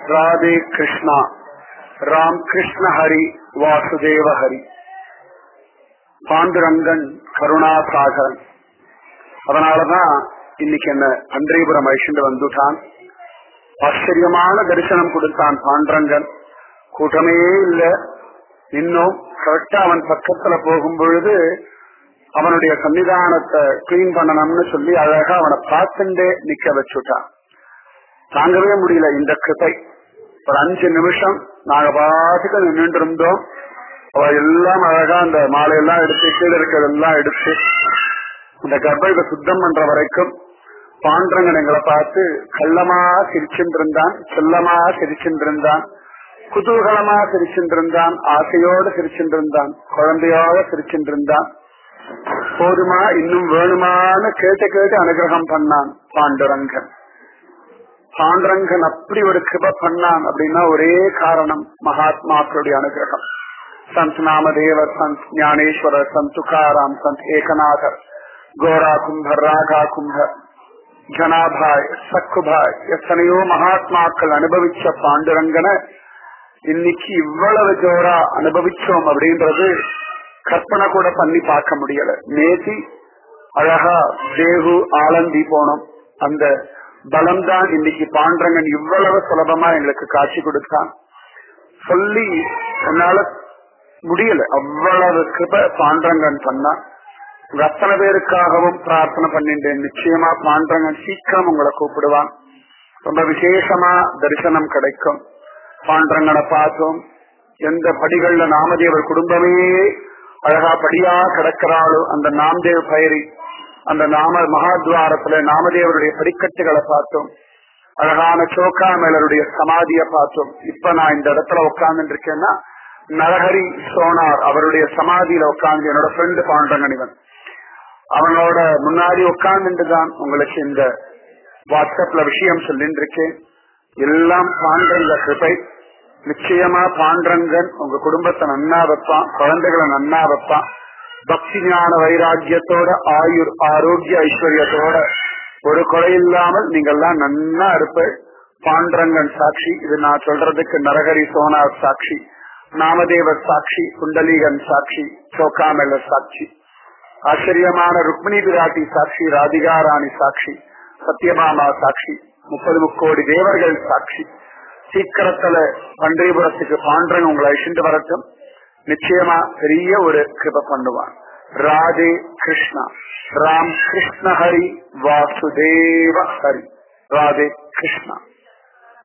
ராதே கிருஷ்ணா ராம் கிருஷ்ண ஹரி வாசுதேவ ஹரி பாண்டுரங்கன் கருணாசாகரன் அதனாலதான் இன்னைக்கு என்ன பன்றிபுரம் அழிச்சுட்டு வந்துட்டான் ஆச்சரியமான தரிசனம் கொடுத்தான் பாண்டரங்கன் கூட்டமே இல்ல இன்னும் கரெக்டா அவன் பக்கத்துல போகும் பொழுது அவனுடைய சன்னிதானத்தை கிளீன் பண்ணணும்னு சொல்லி அழகா அவனை பார்த்துட்டே நிக்க வச்சுட்டான் தாங்கவே முடியல இந்த கிருப்பை ஒரு அஞ்சு நிமிஷம் நாங்க பாட்டுக்கு நின்றுட்டு இருந்தோம் அவ எல்லாம் அழகா அந்த மாலையெல்லாம் எடுத்து கீழே இருக்கிறதெல்லாம் எடுத்து இந்த கர்ப்பத்தை சுத்தம் பண்ற வரைக்கும் பாண்டரங்கன் எங்களை பார்த்து கள்ளமா சிரிச்சுட்டு இருந்தான் செல்லமா சிரிச்சுட்டு இருந்தான் குதூகலமா சிரிச்சுட்டு இருந்தான் ஆசையோடு சிரிச்சுட்டு இருந்தான் குழந்தையோட சிரிச்சுட்டு இருந்தான் போதுமா இன்னும் வேணுமான்னு கேட்டு கேட்டு அனுகிரகம் பண்ணான் பாண்டுரங்கன் பாண்டரங்கன் அப்படி ஒரு கிருப பண்ணான் அப்படின்னா ஒரே காரணம் மகாத்மாக்களுடைய அனுகிரகம் சந்த் நாமதேவர் சந்த் ஞானேஸ்வரர் சந்த் துகாராம் சந்த் ஏகநாதர் கோரா கும்பர் ராகா கும்பர் ஜனாபாய் சக்குபாய் எத்தனையோ மகாத்மாக்கள் அனுபவிச்ச பாண்டுரங்கனை இன்னைக்கு இவ்வளவு ஜோரா அனுபவிச்சோம் அப்படின்றது கற்பனை கூட பண்ணி பார்க்க முடியல நேத்தி அழகா தேகு ஆலந்தி போனோம் அந்த பலம்தான் இன்னைக்கு பாண்டரங்கன் இவ்வளவு சுலபமா எங்களுக்கு காட்சி கொடுத்தான் சொல்லி என்னால முடியல அவ்வளவு கிருப பாண்டரங்கன் பண்ணான் உங்க அத்தனை பேருக்காகவும் பிரார்த்தனை பண்ணிட்டேன் நிச்சயமா பாண்டரங்கன் சீக்கிரம் உங்களை கூப்பிடுவான் ரொம்ப விசேஷமா தரிசனம் கிடைக்கும் பாண்டரங்கனை பார்த்தோம் எந்த படிகள்ல நாமதேவர் குடும்பமே அழகா படியா கிடக்கிறாளோ அந்த நாம்தேவ் பயிரி அந்த நாம மகாத்வாரத்துல நாமதேவருடைய படிக்கட்டுகளை பார்த்தோம் அழகான சோக்கா மேலருடைய சமாதிய பார்த்தோம் இப்ப நான் இந்த இடத்துல உட்கார்ந்து இருக்கேன்னா நரஹரி சோனார் அவருடைய சமாதியில உட்கார்ந்து என்னோட ஃப்ரெண்டு பாண்டங்கனிவன் அவனோட முன்னாடி உட்கார்ந்துட்டு தான் உங்களுக்கு இந்த வாட்ஸ்அப்ல விஷயம் சொல்லிட்டு இருக்கேன் எல்லாம் பாண்டங்க கிருபை நிச்சயமா பாண்டரங்கன் உங்க குடும்பத்தை நன்னா வைப்பான் குழந்தைகளை நன்னா வைப்பான் பக்தி ஞான வைராக்கியத்தோட ஆயுர் ஆரோக்கிய ஐஸ்வர்யத்தோட ஒரு குறை இல்லாமல் நீங்கெல்லாம் நன்னா இருப்ப பாண்டரங்கன் சாட்சி இது நான் சொல்றதுக்கு நரகரி சோனார் சாட்சி நாமதேவர் சாட்சி குண்டலீகன் சாட்சி சோகாமெல்ல சாட்சி ஆச்சரியமான ருக்மிணி பிராட்டி சாட்சி ராதிகா ராணி சாட்சி சத்யபாமா சாட்சி முப்பது முக்கோடி தேவர்கள் சாட்சி சீக்கிரத்துல பன்றிபுரத்துக்கு பாண்டரன் உங்களை அழிச்சுட்டு வரட்டும் நிச்சயமா பெரிய ஒரு கிருப பண்ணுவான் ராதே கிருஷ்ணா ராம் கிருஷ்ண ஹரி வாசுதேவ ஹரி ராதே கிருஷ்ணா